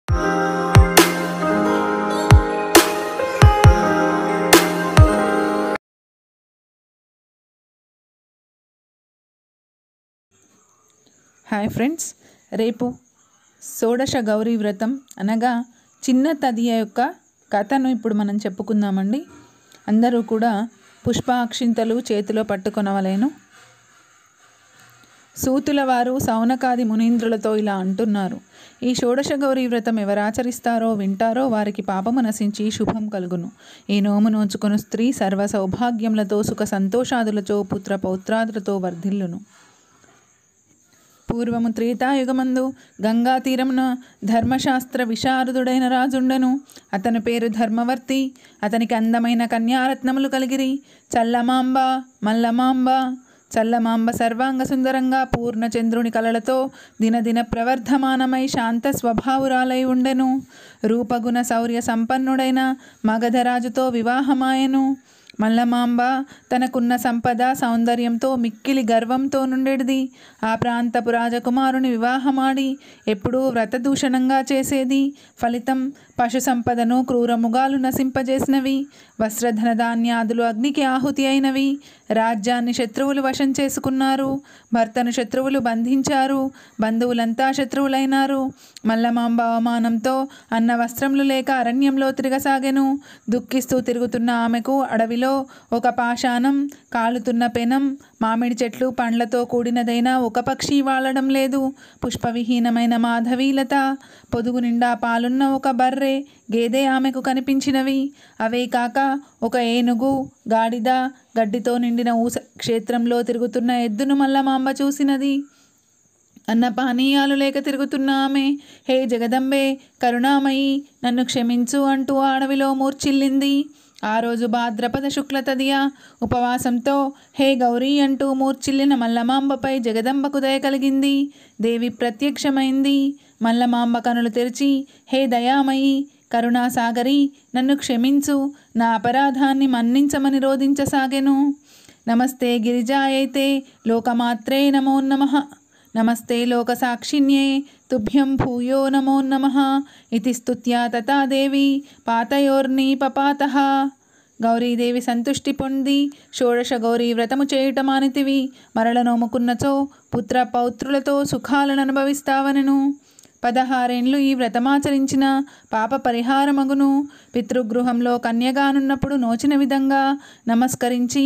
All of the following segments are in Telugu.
హాయ్ ఫ్రెండ్స్ రేపు షోడశ గౌరీ వ్రతం అనగా చిన్న తదియ యొక్క కథను ఇప్పుడు మనం చెప్పుకుందామండి అందరూ కూడా పుష్పాక్షింతలు చేతిలో పట్టుకొనవలేను సూతుల వారు సౌనకాది మునీంద్రులతో ఇలా అంటున్నారు ఈ షోడశ గౌరీ వ్రతం ఎవరాచరిస్తారో వింటారో వారికి పాపము నశించి శుభం కలుగును ఈ నోము నోచుకుని స్త్రీ సర్వ సౌభాగ్యములతో సుఖ సంతోషాదులతో పుత్ర పౌత్రాదులతో వర్ధిల్లును పూర్వము త్రేతాయుగమందు గంగా తీరమున ధర్మశాస్త్ర విశారదుడైన రాజుండెను అతని పేరు ధర్మవర్తి అతనికి అందమైన కన్యారత్నములు కలిగిరి చల్లమాంబ మల్లమాంబ చల్లమాంబ సర్వాంగ సుందరంగా పూర్ణచంద్రుని కలలతో దినదిన ప్రవర్ధమానమై శాంత స్వభావురాలై ఉండెను రూపగుణ శౌర్య సంపన్నుడైన మగధరాజుతో వివాహమాయెను మల్లమాంబ తనకున్న సంపద సౌందర్యంతో మిక్కిలి గర్వంతో నుండెడిది ఆ ప్రాంతపు రాజకుమారుని వివాహమాడి ఎప్పుడూ వ్రతదూషణంగా చేసేది ఫలితం పశు సంపదను క్రూరముగాలు నశింపజేసినవి వస్త్రధన ధాన్యాదులు అగ్నికి ఆహుతి అయినవి రాజ్యాన్ని శత్రువులు వశం చేసుకున్నారు భర్తను శత్రువులు బంధించారు బంధువులంతా శత్రువులైనారు మల్లమాంబ అవమానంతో అన్న వస్త్రములు లేక అరణ్యంలో తిరగసాగెను దుఃఖిస్తూ తిరుగుతున్న ఆమెకు అడవిలో ఒక పాషాణం కాలుతున్న పెనం మామిడి చెట్లు పండ్లతో కూడినదైన ఒక పక్షి వాలడం లేదు పుష్పవిహీనమైన మాధవీలత పొదుగు నిండా పాలున్న ఒక బర్రె గేదె ఆమెకు కనిపించినవి అవే కాక ఒక ఏనుగు గాడిద గడ్డితో నిండిన ఊస క్షేత్రంలో తిరుగుతున్న ఎద్దును మల్లమాంబ చూసినది అన్న పానీయాలు లేక తిరుగుతున్న ఆమె హే జగదంబే కరుణామయి నన్ను క్షమించు అంటూ ఆ అడవిలో మూర్చిల్లింది ఆ రోజు భాద్రపద శుక్ల తదియ ఉపవాసంతో హే గౌరీ అంటూ మూర్చిల్లిన మల్లమాంబపై జగదంబకు దయ కలిగింది దేవి ప్రత్యక్షమైంది మల్లమాంబ కనులు తెరిచి హే దయామయి కరుణాసాగరి నన్ను క్షమించు నా అపరాధాన్ని మన్నించమని రోధించసాగెను నమస్తే గిరిజాయైతే లోకమాత్రే నమో నమః నమస్తే లోకసాక్షిణ్యే తుభ్యం భూయో నమో నమ ఇది స్తుత్యా తథా దేవి పాతయోర్ని పపాత గౌరీదేవి సంతుష్టి పొంది షోడశ గౌరీ వ్రతము చేయుట మానితివి మరల నోముకున్నచో పుత్ర పౌత్రులతో సుఖాలను అనుభవిస్తావనెను పదహారేండ్లు ఈ వ్రతమాచరించిన పాప పరిహారమగును పితృగృహంలో కన్యగానున్నప్పుడు నోచిన విధంగా నమస్కరించి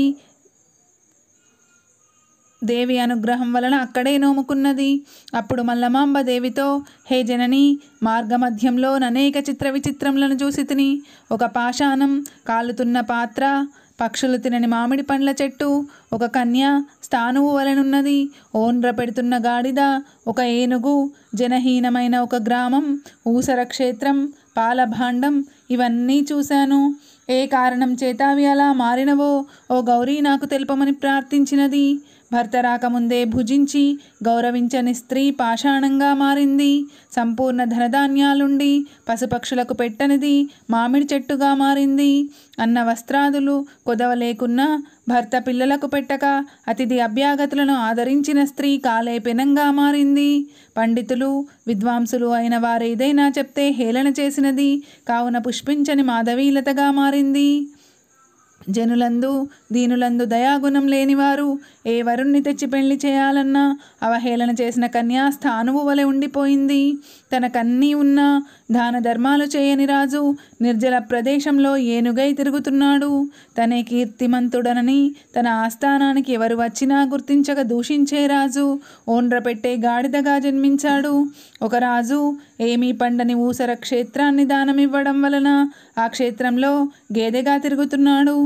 దేవి అనుగ్రహం వలన అక్కడే నోముకున్నది అప్పుడు మల్లమాంబ దేవితో హే జనని మార్గమధ్యంలో ననేక చిత్ర విచిత్రములను చూసి తిని ఒక పాషాణం కాలుతున్న పాత్ర పక్షులు తినని మామిడి పండ్ల చెట్టు ఒక కన్య స్థానువు వలనున్నది ఓండ్ర పెడుతున్న గాడిద ఒక ఏనుగు జనహీనమైన ఒక గ్రామం ఊసర క్షేత్రం పాలభాండం ఇవన్నీ చూశాను ఏ కారణం చేత అవి అలా మారినవో ఓ గౌరీ నాకు తెలుపమని ప్రార్థించినది భర్త రాకముందే భుజించి గౌరవించని స్త్రీ పాషాణంగా మారింది సంపూర్ణ ధనధాన్యాలుండి పశుపక్షులకు పెట్టనిది మామిడి చెట్టుగా మారింది అన్న వస్త్రాదులు కొదవ లేకున్నా భర్త పిల్లలకు పెట్టక అతిథి అభ్యాగతులను ఆదరించిన స్త్రీ కాలే పెనంగా మారింది పండితులు విద్వాంసులు అయిన వారేదైనా చెప్తే హేళన చేసినది కావున పుష్పించని మాధవీలతగా మారింది జనులందు దీనులందు దయాగుణం లేనివారు ఏ వరుణ్ణి తెచ్చి పెళ్లి చేయాలన్నా అవహేళన చేసిన కన్యా స్థానువు వలె ఉండిపోయింది తనకన్నీ ఉన్నా దాన ధర్మాలు చేయని రాజు నిర్జల ప్రదేశంలో ఏనుగై తిరుగుతున్నాడు తనే కీర్తిమంతుడనని తన ఆస్థానానికి ఎవరు వచ్చినా గుర్తించక దూషించే రాజు ఓండ్ర పెట్టే గాడిదగా జన్మించాడు ఒక రాజు ఏమీ పండని ఊసర క్షేత్రాన్ని దానమివ్వడం వలన ఆ క్షేత్రంలో గేదెగా తిరుగుతున్నాడు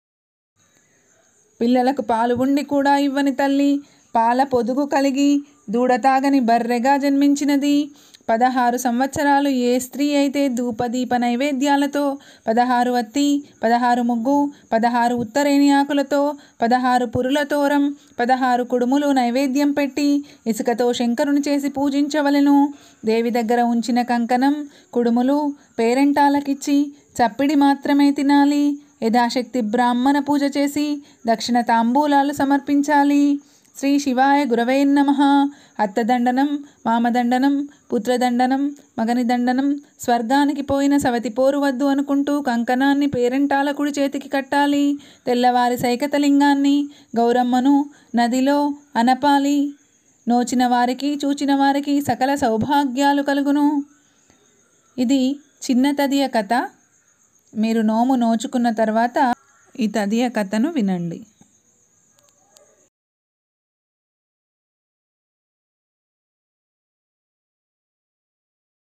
పిల్లలకు పాలు ఉండి కూడా ఇవ్వని తల్లి పాల పొదుగు కలిగి దూడతాగని బర్రెగా జన్మించినది పదహారు సంవత్సరాలు ఏ స్త్రీ అయితే ధూపదీప నైవేద్యాలతో పదహారు వత్తి పదహారు ముగ్గు పదహారు ఉత్తరేణి ఆకులతో పదహారు పురుల తోరం పదహారు కుడుములు నైవేద్యం పెట్టి ఇసుకతో శంకరుని చేసి పూజించవలెను దేవి దగ్గర ఉంచిన కంకణం కుడుములు పేరెంటాలకిచ్చి చప్పిడి మాత్రమే తినాలి యథాశక్తి బ్రాహ్మణ పూజ చేసి దక్షిణ తాంబూలాలు సమర్పించాలి శ్రీ శివాయ గురవే నమ అత్తదండనం మామదండనం పుత్రదండనం మగని దండనం స్వర్గానికి పోయిన సవతి పోరు వద్దు అనుకుంటూ కంకణాన్ని పేరెంటాల కుడి చేతికి కట్టాలి తెల్లవారి సైకత లింగాన్ని గౌరమ్మను నదిలో అనపాలి నోచిన వారికి చూచిన వారికి సకల సౌభాగ్యాలు కలుగును ఇది చిన్న తదియ కథ మీరు నోము నోచుకున్న తర్వాత ఈ తదియ కథను వినండి